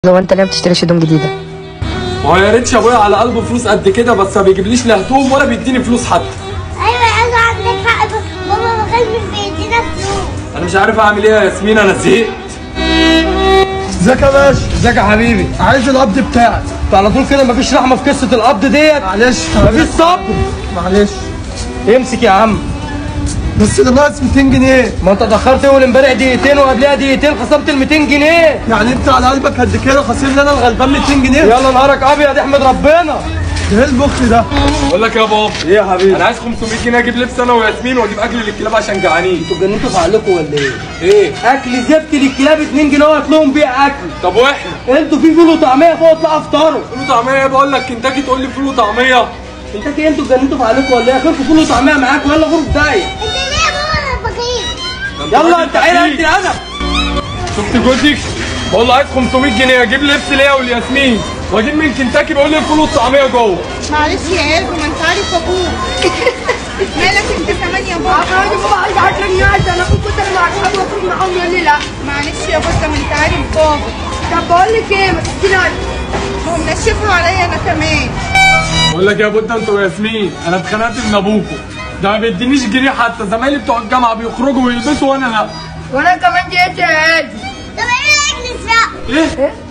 لو انت ليه ما بتشتريش هدوم جديده ما هو يا ريتش ابويا على قلبه فلوس قد كده بس ما بيجيبليش لا هدوم ولا بيديني فلوس حتى ايوه يا عزة عندك حق بس بابا ما كانش بيدينا فلوس انا مش عارف اعمل ايه يا ياسمين انا زهقت ازيك يا باشا ازيك يا حبيبي عايز القبض بتاعك انت على طول كده مفيش رحمه في قصه القبض ديت معلش مفيش صبر معلش امسك يا عم بس ده ناقص 200 جنيه ما انت اتاخرت اول امبارح دقيقتين وقبلها دقيقتين خصمت ال 200 جنيه يعني انت على قلبك قد كده خاسرني انا الغلبان 200 جنيه يلا نهارك ابيض احمد ربنا ده ايه البخل ده بقول لك يا بابا ايه يا حبيبي انا عايز 500 جنيه اجيب لبس انا وياسمين واجيب اكل للكلاب عشان جعانين انتوا اتجننتوا في عقلكم ولا ايه؟ ايه اكل زبت للكلاب 2 جنيه وهتلاقيهم بيها اكل طب واحنا انتوا في فول وطعميه فوق اطلعوا افطروا فول وطعميه ايه بقول لك كنتاكي تقول لي فول وطعميه انت كده انتوا اتجننتوا في عقلكم ولا ايه؟ اخركم فول وطعميه معاكم يلا غرف دايق انت ليه يا بابا انا بخيل يلا انت عيله انت الادب شفت جوزك بقول له عايز 500 جنيه اجيب لبس ليا ولياسمين واجيب من كنتاكي بقول لي الفول والطعميه جوه معلش يا قلبي ما انت عارف ابوك مالك انت كمان يا بابا يا بابا عايز 10 جنيه عشان اكون كنت انا مع اصحابي واخرج معاهم يقول لي لا معلش يا بابا ما انت عارف بابا طب بقول لك ايه ما تديني هو منشفوا عليا انا كمان بقول لك يا بودة انتوا وياسمين انا اتخنقت من ابوكم ده ما بيدينيش جنيه حتى زمايلي بتوع الجامعه بيخرجوا ويلبسوا وانا لا وانا كمان جيت يا هادي طب ايه رايك نسرق ايه